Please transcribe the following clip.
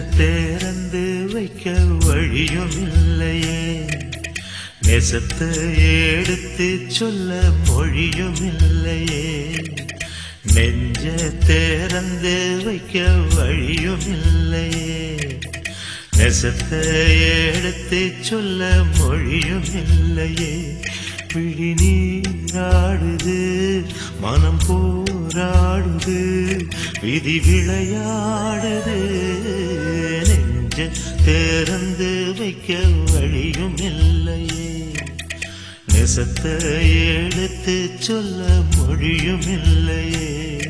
தேர்ந்து வைக்க வழியும் இல்லையே நெசத்தை எடுத்து சொல்ல மொழியும் இல்லையே நெஞ்ச திறந்து வைக்க வழியும் இல்லையே நெசத்தை எடுத்து சொல்ல மொழியும் இல்லையே விழி நீராடுது மனம் போராடுது விதி விளையாடுது நெஞ்ச திறந்து வைக்க வழியும் இல்லையே நெசத்தை எடுத்து சொல்ல மொழியும் இல்லையே